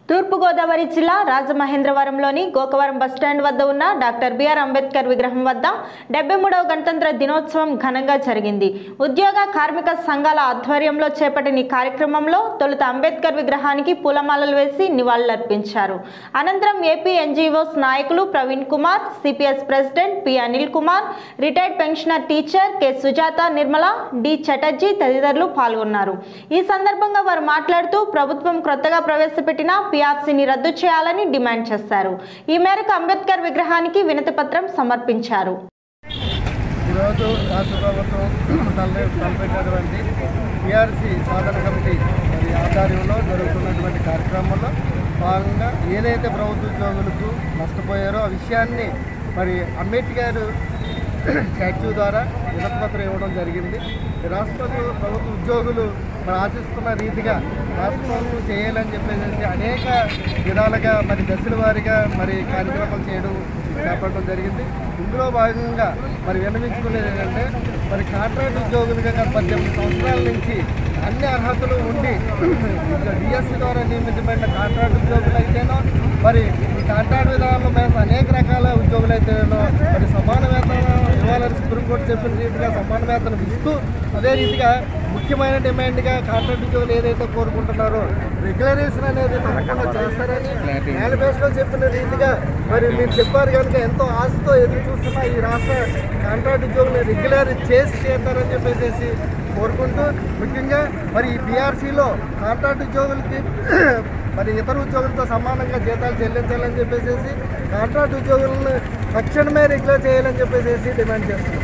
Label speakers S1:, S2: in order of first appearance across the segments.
S1: తూర్పుగోదావరి జిల్లా రాజమహేంద్రవరంలోని గోకవరం బస్టాండ్ వద్ద ఉన్న డాక్టర్ బిఆర్ అంబేద్కర్ విగ్రహం వద్ద డెబ్బై మూడవ గణతంత్ర దినోత్సవం ఘనంగా జరిగింది ఉద్యోగ కార్మిక సంఘాల ఆధ్వర్యంలో చేపట్టిన ఈ కార్యక్రమంలో తొలుత అంబేద్కర్ విగ్రహానికి పూలమాలలు వేసి నివాళులర్పించారు అనంతరం ఏపీ ఎన్జీఓస్ నాయకులు Praveen Kumar C P S president P Anil Kumar retired pensioner teacher K Sujatha Nirmala D Chatterjee తదితరులు పాల్గొన్నారు ఈ సందర్భంగా వారు మాట్లాడుతూ ప్రభుత్వం కొత్తగా ప్రవేశపెట్టిన పిఆర్సీని రద్దు చేయాలని డిమాండ్ చేశారు ఈ మేరకు అంబేద్కర్ విగ్రహానికి వినతి పత్రం సమర్పించారు
S2: ఈరోజు రాష్ట్ర ప్రభుత్వం తలపె తలపెట్టినటువంటి పిఆర్సీ సాధన కమిటీ మరి ఆధ్వర్యంలో జరుగుతున్నటువంటి కార్యక్రమంలో భాగంగా ఏదైతే ప్రభుత్వ ఉద్యోగులకు నష్టపోయారో ఆ విషయాన్ని మరి అంబేద్కర్ స్టాచ్యూ ద్వారా వినతిపత్రం ఇవ్వడం జరిగింది ఈ రాష్ట్ర ప్రభు- ప్రభుత్వ ఉద్యోగులు మరి ఆశిస్తున్న రీతిగా రాష్ట్ర ప్రభుత్వం చేయాలని చెప్పేసి అనేక విధాలుగా మరి దశల వారీగా మరి కార్యక్రమాలు చేయడం చేపట్టడం జరిగింది ఇందులో భాగంగా మరి విన్నవించుకునేది ఏంటంటే మరి కాంట్రాక్ట్ ఉద్యోగులుగా గత పద్దెనిమిది సంవత్సరాల నుంచి అన్ని అర్హతలు ఉండి డిఎస్సి ద్వారా నియమితమైన కాంట్రాక్ట్ ఉద్యోగులు అయితేనో మరి ఈ కాంట్రాక్ట్ విధానంలో మేము అనేక రకాల ఉద్యోగులు అయితేనో మరి సమాన వేతనం ఇవ్వాలని సుప్రీంకోర్టు చెప్పిన రీతిగా సమాన వేతనం ఇస్తూ అదే రీతిగా ముఖ్యమైన డిమాండ్గా కాంట్రాక్ట్ ఉద్యోగులు ఏదైతే కోరుకుంటున్నారో రెగ్యులరేషన్ అనేది తప్పకుండా చేస్తారని మేనిఫెస్టోలో చెప్పిన రీతిగా మరి మీరు చెప్పారు కనుక ఎంతో ఆశతో ఎదురు చూస్తున్న ఈ రాష్ట్ర కాంట్రాక్ట్ ఉద్యోగులు రెగ్యులర్ చేసి చేస్తారని చెప్పేసి కోరుకుంటూ ముఖ్యంగా మరి ఈ బీఆర్సీలో కాంట్రాక్ట్ ఉద్యోగులకి మరి ఇతర ఉద్యోగులతో సమానంగా జీతాలు చెల్లించాలని చెప్పేసి కాంట్రాక్ట్ ఉద్యోగులను తక్షణమే రెగ్యులర్ చేయాలని చెప్పేసి డిమాండ్ చేస్తున్నాం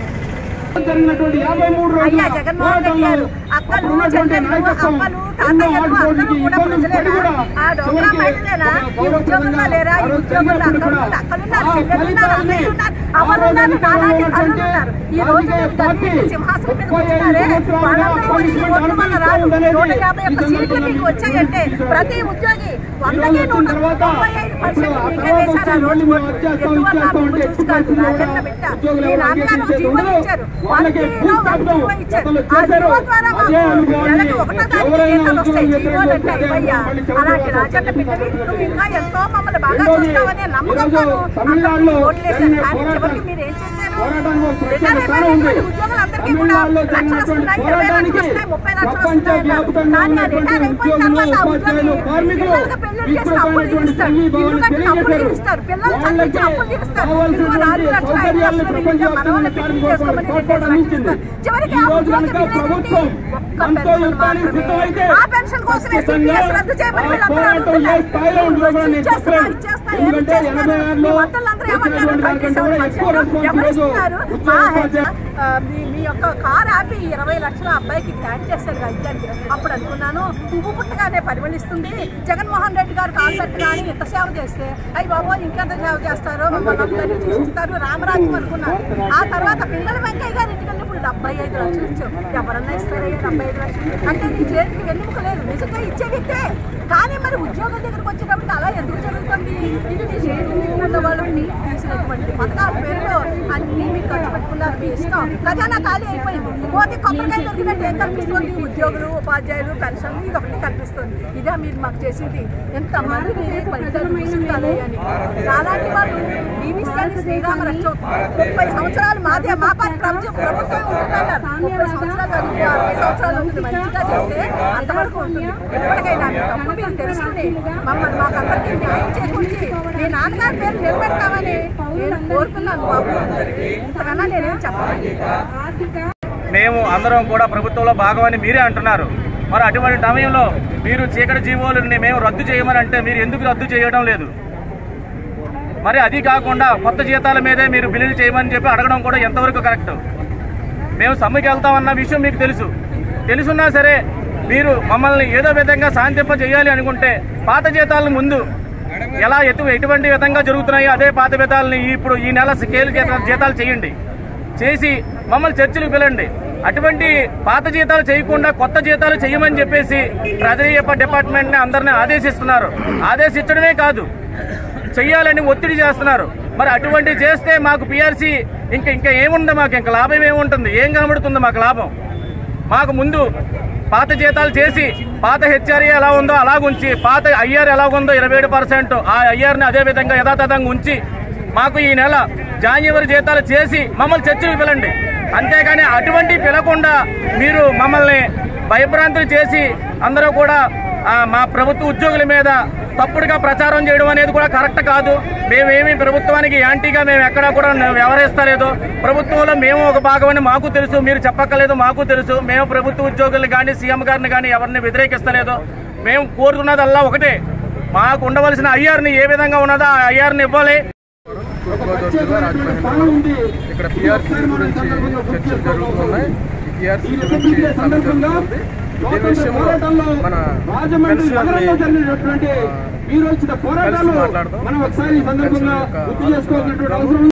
S3: జరిగినటువంటి యాభై మూడు రోజుల
S4: అయ్యా జగన్మోహన్ రెడ్డి గారు అక్కలు
S3: అప్పుడున్నటువంటి
S4: చెల్లెళ్ళు
S3: నాయకత్వం
S4: అక్కలు
S3: ఎన్నో
S4: తాతయ్యలు అందరూ
S3: ఆడుకోవడానికి
S4: కూడా
S3: ఇబ్బందులు పడి
S4: ప్రజలేనా
S3: కూడా
S4: ఆ డోక్రా
S3: చివరికి
S4: మహిళలేనా
S3: ఒక
S4: ఈ ఉద్యోగంలో లేరా ఈ
S3: గౌరవప్రదంగా
S4: ఉద్యోగంలో
S3: ఆ రోజు
S4: అక్కలు
S3: జరిగినటువంటి
S4: అక్కలున్నారు
S3: ఆ
S4: చెల్లెళ్ళు ఉన్నారు
S3: ఫలితాన్ని
S4: అన్నయ్యలు ఉన్నారు
S3: ఆ
S4: అమలు
S3: రోజు
S4: ఉన్నారు నాలాంటి
S3: అధికారంలో
S4: తల్లులు ఉన్నారు ఈ రోజు
S3: రాజకీయ
S4: మీరు
S3: పార్టీ
S4: గదికి సింహాసనం మీద
S3: ముప్పై ఐదు
S4: కూర్చున్నారే
S3: సంవత్సరాలుగా
S4: వాళ్ళందరూ వచ్చి
S3: పనిష్మెంట్
S4: ఓట్లు వల్ల రాదు
S3: అనుభవిస్తూ
S4: నూట యాభై ఒక్క
S3: ఉండేది.
S4: సీట్లు మీకు వచ్చాయంటే ప్రతి ఉద్యోగి వందకి
S3: వచ్చిన
S4: నూట
S3: తర్వాత
S4: తొంభై ఐదు పర్సెంట్
S3: ఇప్పుడు
S4: మీకే
S3: ఆ
S4: వేశారు ఆ
S3: తర్వాత
S4: రోజు
S3: వచ్చి
S4: ఓట్లు.
S3: వచ్చేస్తాం,
S4: ఎందువల్ల
S3: ఇచ్చేస్తాం
S4: ముందు
S3: అంటే
S4: చూసుకోవాలి
S3: ఇప్పుడు
S4: రాజన్న బిడ్డ
S3: ఉద్యోగులు
S4: మీ
S3: ఎవరు
S4: నాన్నగారు
S3: అంగీకరించేది
S4: జీవో
S3: ఉండదు.
S4: ఇచ్చారు
S3: వాళ్ళకి
S4: వాళ్ళకి
S3: పూర్తి
S4: జీవో
S3: అర్థం
S4: ఇచ్చారు
S3: గతంలో
S4: ఆ
S3: చేశారు.
S4: జీవో ద్వారా మాకు
S3: అదే అనుభవాన్ని
S4: నెలకి ఒకటో తారీఖు
S3: ఎవరైనా
S4: జీతాలు వస్తాయి
S3: ఉద్యోగం
S4: జీవోలు అంటే
S3: చేస్తే
S4: అయ్యా
S3: మళ్ళీ చివరి
S4: అలాంటి
S3: రోజు
S4: రాజన్న బిడ్డని నువ్వు ఇంకా ఎంతో మమ్మల్ని బాగా
S3: రెండోది,
S4: చూస్తావనే నమ్మకంతో
S3: ఈరోజు తమిళనాడులో
S4: ఓట్లేశారు
S3: జరిగిన
S4: కానీ
S3: పోరాటం-
S4: చివరికి మీరు ఏం చేశారు
S3: పోరాటానికి ఒక ప్రత్యేక
S4: రిటైర్
S3: స్థానం ఉంది.
S4: అయిపోయినటువంటి ఉద్యోగులందరికీ కూడా
S3: తమిళనాడులో
S4: లక్షలు వస్తున్నాయి
S3: జరిగినటువంటి
S4: ఇరవై లక్షలు
S3: పోరాటానికి
S4: వస్తున్నాయి ముప్పై లక్షలు
S3: ప్రపంచ
S4: వస్తున్నాయి అన్నారు.
S3: వ్యాప్తంగా
S4: కానీ ఆ
S3: ఉన్నటువంటి
S4: రిటైర్ అయిపోయిన
S3: ఉద్యోగులు,
S4: తర్వాత ఆ
S3: ఉపాధ్యాయులు,
S4: ఉద్యోగి
S3: కార్మికులు
S4: పిల్లలకు పెళ్లి చేసిన అప్పులు తీరుస్తారు ఇల్లు కట్టిన అప్పులు తీరుస్తారు పిల్లలు చదివించిన అప్పులు తీరుస్తారు ఇదిగో నాలుగు లక్షల ఐదు లక్షలు మీరు ఇంకా మనవల్ని పెళ్లి చేసుకోమని రిటైర్ చేస్తారు చివరికి ఆ ఉద్యోగి వీళ్ళేంటి? ఒక్క పెన్షన్ మాత్రమే ఆ పెన్షన్ కోసమే సిపిఎస్ రద్దు చేయమని వీళ్ళందరూ అడుగుతున్నారు వచ్చి ఇచ్చేస్తా ఇచ్చేస్తా ఏమి చేస్తారు మీ మంత్రులందరూ ఏమన్నారు ట్వంటీ సెవెన్ పర్సెంట్ ఎవరు ఇస్తున్నారు మా హెడ్ ఆ, మీ మీ యొక్క కార్ ఆపి ఇరవై లక్షల అబ్బాయికి గ్రాంట్ చేశారు రాజ్యానికి అప్పుడు అనుకున్నాను పువ్వు పుట్టగానే పరిమళిస్తుంది జగన్మోహన్ రెడ్డి గారు కాలు పెట్టగానే ఇంత సేవ చేస్తే అయ్యి బాబు ఇంకెంత సేవ చేస్తారో మమ్మల్ని అందరినీ చూసిస్తారు రామరాజ్యం అనుకున్నారు ఆ తర్వాత పిల్లల వెంకయ్య గారి ఇంటికి వెళ్ళినప్పుడు డెబ్బై ఐదు లక్షలు ఇచ్చావు ఎవరన్నా ఇస్తారయ్యా డెబ్బై ఐదు లక్షలు అంటే నీ చేతికి వెన్నుముక లేదు నిజంగా ఇచ్చే వ్యక్తే కానీ మరి ఉద్యోగం దగ్గరకు వచ్చేటప్పుడు అలా ఎందుకు జరుగుతుంది ఇది మీ చేతికి ఉన్న వాళ్ళని తీసినటువంటి పథకాల పేరులో అన్ని మీరు ఖర్చు పెట్టుకున్నారు మీ ఇష్టం ఖజానా ఖాళీ అయిపోయింది మోదీ కొబ్బరికాయ దొరికినట్టు ఏం కనిపిస్తుంది ఉద్యోగులు ఉపాధ్యాయులు పెన్షన్లు ఇది ఒకటి కనిపిస్తుంది ఇదే మీరు మాకు చేసింది ఎంత మంది మీరు ఫలితాలు తీసుకుంటారే అని అలాంటి వాళ్ళు జీవిస్తాన్ని శ్రీరామ రక్ష ముప్పై సంవత్సరాలు మాదే మా పార్టీ ప్రభుత్వం ప్రభుత్వం ఉంటుందన్నారు ముప్పై సంవత్సరాలు కాదు ఇంకో అరవై సంవత్సరాలు ఉంటుంది మంచిగా చేస్తే అంతవరకు ఉంటుంది ఎప్పటికైనా మీ తప్పు మీరు తెలుసుకుని మమ్మల్ని మాకందరికీ న్యాయం చేకూర్చి మీ నాన్నగారి పేరు నిలబెడతామని నేను కోరుకున్నాను బాబు ఇంతకన్నా నేనేం చెప్పాలి
S5: మేము అందరం కూడా ప్రభుత్వంలో భాగమని మీరే అంటున్నారు మరి అటువంటి సమయంలో మీరు చీకటి జీవోలని మేము రద్దు చేయమని అంటే మీరు ఎందుకు రద్దు చేయడం లేదు మరి అది కాకుండా కొత్త జీతాల మీదే మీరు బిల్లులు చేయమని చెప్పి అడగడం కూడా ఎంతవరకు కరెక్ట్ మేము సమ్మెకి వెళ్తామన్న విషయం మీకు తెలుసు తెలుసున్నా సరే మీరు మమ్మల్ని ఏదో విధంగా శాంతింప చేయాలి అనుకుంటే పాత జీతాలను ముందు ఎలా ఎటు ఎటువంటి విధంగా జరుగుతున్నాయో అదే పాత జీతాలని ఇప్పుడు ఈ నెల స్కేల్ జీత- జీతాలు చేయండి చేసి మమ్మల్ని చర్చలకు పిలండి అటువంటి పాత జీతాలు చేయకుండా కొత్త జీతాలు చేయమని చెప్పేసి ట్రెజరీ డిపార్ట్మెంట్ ని అందరినీ ఆదేశిస్తున్నారు ఆదేశించడమే కాదు చెయ్యాలని ఒత్తిడి చేస్తున్నారు మరి అటువంటి చేస్తే మాకు పిఆర్సీ ఇంకా ఇంకా ఏముంది మాకు ఇంకా లాభం ఏముంటుంది ఏం కనబడుతుంది మాకు లాభం మాకు ముందు పాత జీతాలు చేసి పాత హెచ్ఆర్ఏ ఎలా ఉందో అలాగుంచి పాత ఐఆర్ ఎలా ఉందో ఇరవై ఏడు పర్సెంట్ ఆ ఐఆర్ని అదే విధంగా యథాతథంగా ఉంచి మాకు ఈ నెల జాన్యువరి జీతాలు చేసి మమ్మల్ని చర్చకు పిలండి అంతేగాని అటువంటి పిలకుండా మీరు మమ్మల్ని భయభ్రాంతులు చేసి అందరూ కూడా ఆ, మా ప్రభుత్వ ఉద్యోగుల మీద తప్పుడుగా ప్రచారం చేయడం అనేది కూడా కరెక్ట్ కాదు మేమేమి ప్రభుత్వానికి యాంటీగా మేము ఎక్కడా కూడా వ్యవహరిస్తలేదు ప్రభుత్వంలో మేము ఒక భాగమని మాకు తెలుసు మీరు చెప్పక్కర్లేదు మాకు తెలుసు మేము ప్రభుత్వ ఉద్యోగుల్ని కానీ సీఎం గారిని కానీ ఎవరిని వ్యతిరేకిస్తలేదు మేము కోరుతున్నదల్లా ఒకటే మాకు ఉండవలసిన ఐఆర్ని ఏ విధంగా ఉన్నదో ఆ ఐఆర్ని ఇవ్వాలి
S2: ఇక్కడ పిఆర్సీ గురించి చర్చలు జరుగుతున్నాయి పిఆర్సీ గురించి
S3: ఇదే సందర్భంగా
S2: ఇదే విషయంలో మన
S3: రాజమండ్రి నగరంలో
S2: పెన్షనర్ని
S3: జరిగినటువంటి మీరు వచ్చిన పోరాటాలు
S2: మాట్లాడదాం.
S3: మనం ఒకసారి ఈ సందర్భంగా
S2: పెన్షన్ యొక్క
S3: గుర్తు చేసుకోవాల్సినటువంటి అవసరం ఉంది.